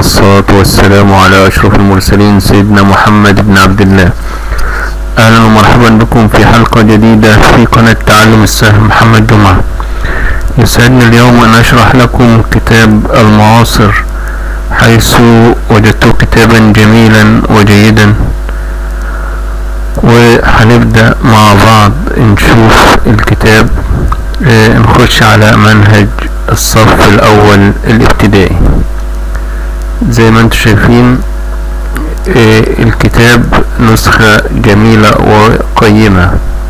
والصلاة والسلام على أشرف المرسلين سيدنا محمد بن عبد الله أهلا ومرحبا بكم في حلقة جديدة في قناة تعلم السهل محمد جمعة يسعدني اليوم أن أشرح لكم كتاب المعاصر حيث وجدت كتابا جميلا وجيدا وهنبدأ مع بعض نشوف الكتاب آه، نخش على منهج الصف الأول الابتدائي زي ما انتم شايفين آه، الكتاب نسخة جميلة وقيمة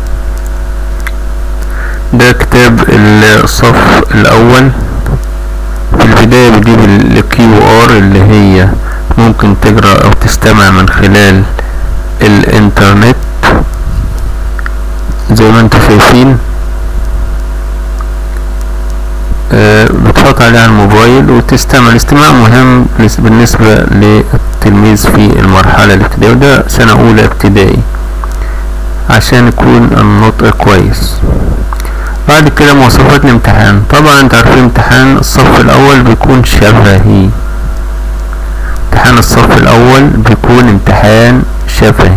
ده كتاب الصف الأول في البداية بيجيب الكيو ار اللي هي ممكن تقرأ أو تستمع من خلال الإنترنت زي ما انتم شايفين آه، بتحط عليها الموبايل وتستمع الاستماع مهم لس- بالنسبة للتلميذ في المرحلة الابتدائية وده سنة أولى ابتدائي عشان يكون النطق كويس بعد كده مواصفات الامتحان طبعا انت عارفين امتحان الصف الأول بيكون شفهي امتحان الصف الأول بيكون امتحان شفهي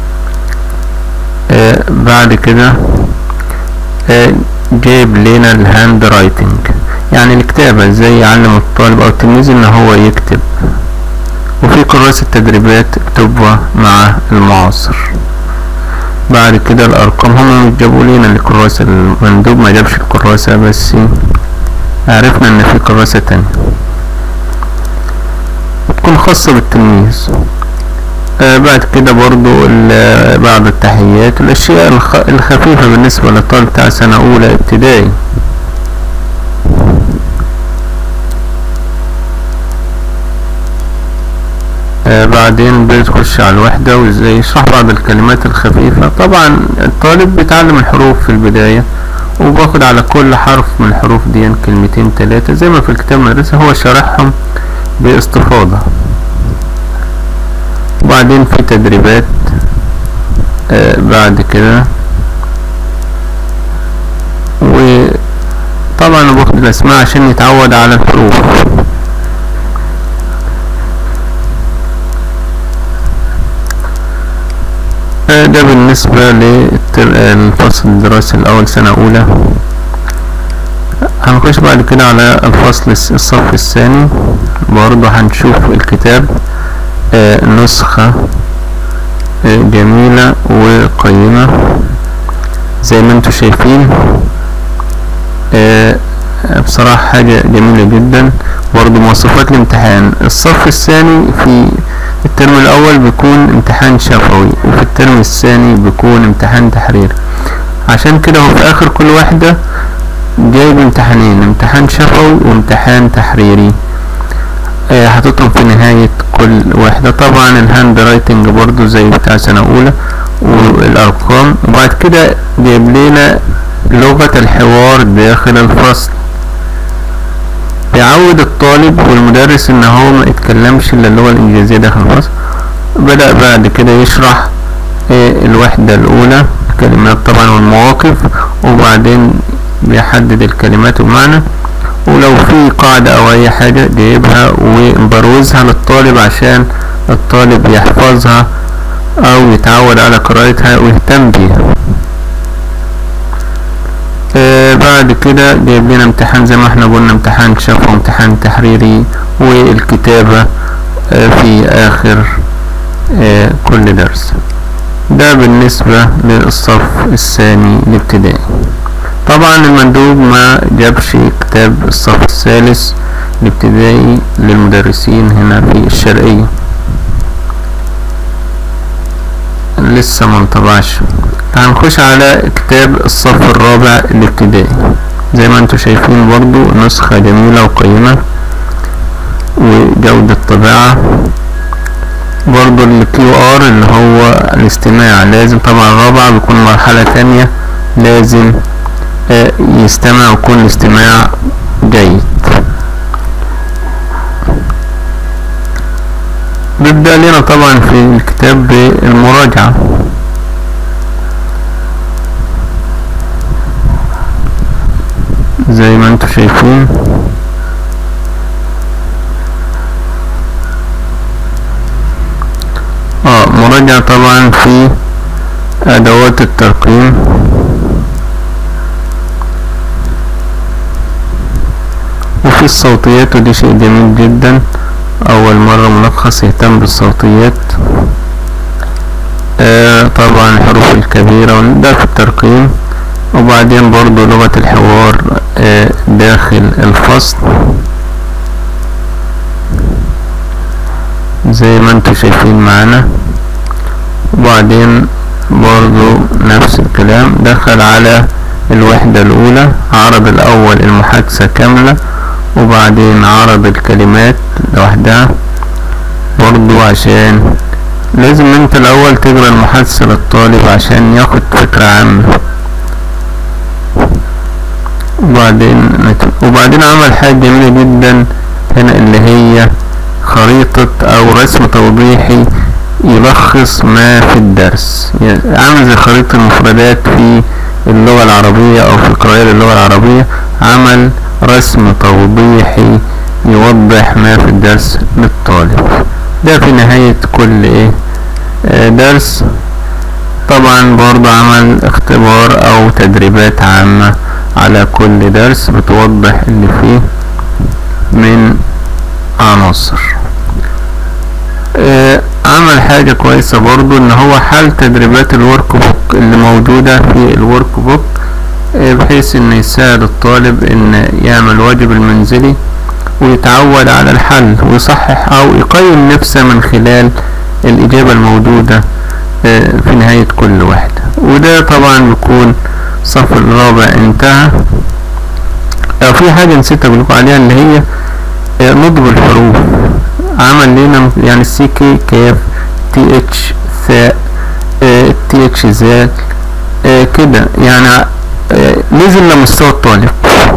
آه بعد كده آه جايب لنا الهاند رايتنج يعني الكتابة ازاي يعلم الطالب او التلميذ ان هو يكتب وفي كراسة تدريبات بتبقى مع المعاصر بعد كده الارقام هم جابوا لنا الكراسة المندوب ما جابش الكراسة بس عرفنا ان في كراسة تانية بتكون خاصة بالتلميذ آه بعد كده برضو ال- بعض التحيات الأشياء الخ- الخفيفة بالنسبة للطالب بتاع سنة أولى ابتدائي آه بعدين بتخش على الوحدة وازاي يشرح بعض الكلمات الخفيفة طبعا الطالب بيتعلم الحروف في البداية وباخد على كل حرف من الحروف دي كلمتين تلاتة زي ما في الكتاب المدرسة هو شارحهم باستفاضة وبعدين في تدريبات آه بعد كده وطبعا أنا باخد الاسماء عشان يتعود على الحروف آه ده بالنسبة للفصل الدراسي الأول سنة أولى هنخش بعد كده على الفصل الس- الصف الثاني برضه هنشوف الكتاب آه، نسخة آه، جميلة وقيمة زي ما انتم شايفين آه، بصراحة حاجة جميلة جدا برضه مواصفات الامتحان الصف الثاني في الترم الأول بيكون امتحان شفوي وفي الترم الثاني بيكون امتحان تحرير عشان كده هو في آخر كل واحدة جايب امتحانين امتحان شفوي وامتحان تحريري آه، حاططهم في نهاية كل واحدة طبعا الهاند رايتنج برضو زي بتاع سنة أولى والأرقام وبعد كده جايب لنا لغة الحوار داخل الفصل بيعود الطالب والمدرس ان هو ما يتكلمش الا اللغة الانجليزية داخل الفصل بدأ بعد كده يشرح آه، الوحدة الأولى الكلمات طبعا والمواقف وبعدين بيحدد الكلمات والمعنى ولو في قاعدة أو أي حاجة جايبها ومبروزها للطالب عشان الطالب يحفظها أو يتعود على قراءتها ويهتم بيها آه بعد كده جايب لنا امتحان زي ما احنا قلنا امتحان شفوي وامتحان تحريري والكتابة آه في آخر آه كل درس ده بالنسبة للصف الثاني الابتدائي طبعا المندوب ما جابش كتاب الصف الثالث الابتدائي للمدرسين هنا في الشرقية لسه ما انطبعش هنخش على كتاب الصف الرابع الابتدائي زي ما انتم شايفين برضو نسخة جميلة وقيمة وجودة طباعة برضو الكيو ار اللي هو الاستماع لازم طبعا الرابعة بيكون مرحلة تانية لازم آه، يستمع ويكون الاستماع جيد بيبدأ لنا طبعا في الكتاب بالمراجعة زي ما انتم شايفين المراجعة طبعا في أدوات الترقيم وفي الصوتيات ودي شيء جميل جدا أول مرة ملخص يهتم بالصوتيات آه طبعا الحروف الكبيرة ده في الترقيم وبعدين برضو لغة الحوار آه داخل الفصل زي ما انتم شايفين معانا وبعدين برضو نفس الكلام دخل على الوحدة الأولى عرض الأول المحادثة كاملة وبعدين عرض الكلمات لوحدها برضو عشان لازم انت الأول تقرا المحادثة للطالب عشان ياخد فكرة عامة وبعدين وبعدين عمل حاجة جميلة جدا هنا اللي هي خريطة أو رسم توضيحي يلخص ما في الدرس يعني عامل زي خريطة المفردات في اللغة العربية أو في القراءة للغة العربية عمل رسم توضيحي يوضح ما في الدرس للطالب ده في نهاية كل ايه آه درس طبعا برضه عمل اختبار او تدريبات عامة على كل درس بتوضح اللي فيه من عناصر آه عمل حاجة كويسة برضو ان هو حل تدريبات الورك بوك اللي موجودة في الورك بوك آه بحيث ان يساعد الطالب ان يعمل واجب المنزلي ويتعود على الحل ويصحح او يقيم نفسه من خلال الاجابة الموجودة آه في نهاية كل واحدة وده طبعا بيكون الصف الرابع انتهى او في حاجة نسيت اقول لكم عليها اللي هي نطق الحروف عمل لنا يعني السي كي كاف تي اتش ثاء تي اتش ذات كده يعني اه نزل لمستوى الطالب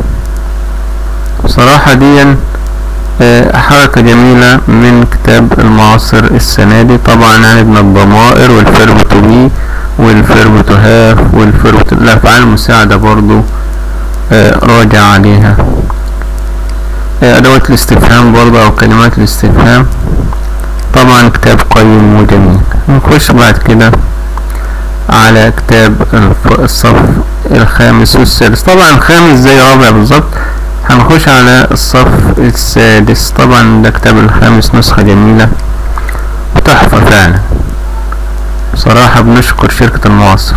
بصراحة دي اه حركة جميلة من كتاب المعاصر السنة دي طبعا عندنا الضمائر والفيرب تو بي والفيرب تو هاف والفيرب الأفعال المساعدة برضو اه راجع عليها أدوات الاستفهام برضه أو كلمات الاستفهام طبعا كتاب قيم وجميل نخش بعد كده على كتاب الصف الخامس والسادس طبعا الخامس زي رابع بالظبط هنخش على الصف السادس طبعا ده كتاب الخامس نسخة جميلة وتحفة فعلا بصراحة بنشكر شركة المعاصر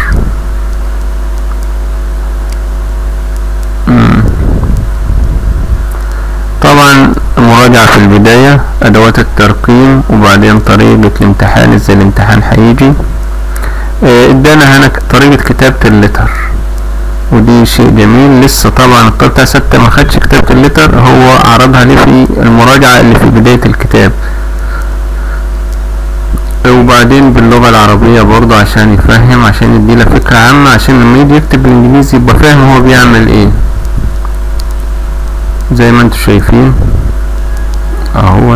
طبعا مراجعة في البداية أدوات الترقيم وبعدين طريقة الامتحان ازاي الامتحان هيجي ادانا هنا طريقة كتابة اللتر ودي شيء جميل لسه طبعا الطالب بتاع ستة ما خدش كتابة اللتر هو عرضها لي في المراجعة اللي في بداية الكتاب وبعدين باللغة العربية برضه عشان يفهم عشان يديله فكرة عامة عشان لما يجي يكتب بالانجليزي يبقى فاهم هو بيعمل ايه زي ما انتم شايفين اهو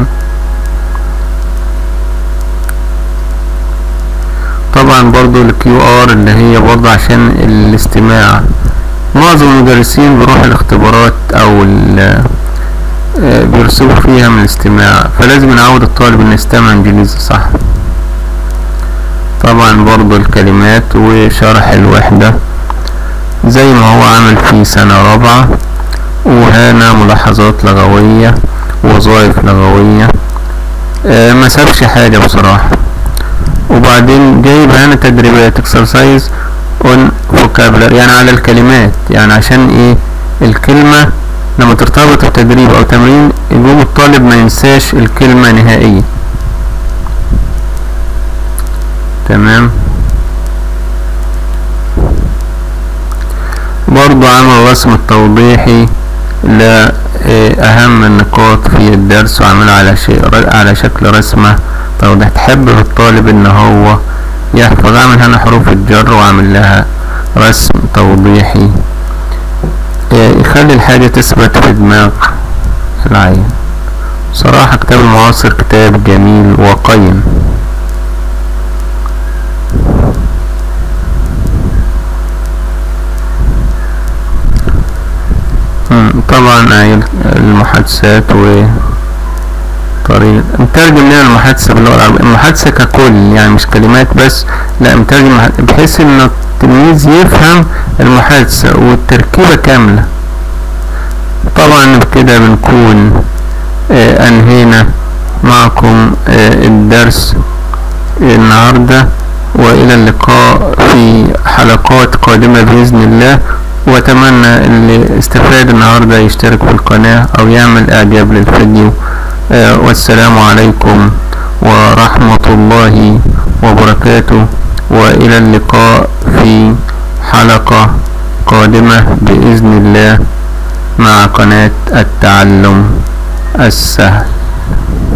طبعا برضو الكيو ار اللي هي برضو عشان الاستماع معظم المدرسين بيروح الاختبارات او بيرسبوا فيها من الاستماع فلازم نعود الطالب انه يستمع انجليزي صح طبعا برضو الكلمات وشرح الوحدة زي ما هو عامل في سنة رابعة وهنا ملاحظات لغوية وظائف لغوية آه ما سابش حاجة بصراحة وبعدين جايب هنا تدريبات اكسرسايز اون فوكابلر يعني على الكلمات يعني عشان ايه الكلمة لما ترتبط بتدريب او تمرين يقوم الطالب ما ينساش الكلمة نهائيا تمام برضو عمل رسم التوضيحي لأهم النقاط في الدرس وعملها على شيء على شكل رسمة توضيح تحب الطالب ان هو يحفظ اعمل هنا حروف الجر واعمل لها رسم توضيحي يخلي الحاجة تثبت في دماغ العين صراحة كتاب المعاصر كتاب جميل وقيم طبعا المحادثات و طريق مترجم لنا المحادثة باللغة العربية المحادثة ككل يعني مش كلمات بس لا مترجم المح- بحيث ان التلميذ يفهم المحادثة والتركيبة كاملة طبعا كده بنكون آه انهينا معكم آه الدرس النهاردة والى اللقاء في حلقات قادمة بإذن الله واتمنى اللي استفاد النهاردة يشترك في القناة او يعمل اعجاب للفيديو آه والسلام عليكم ورحمة الله وبركاته والى اللقاء في حلقة قادمة بإذن الله مع قناة التعلم السهل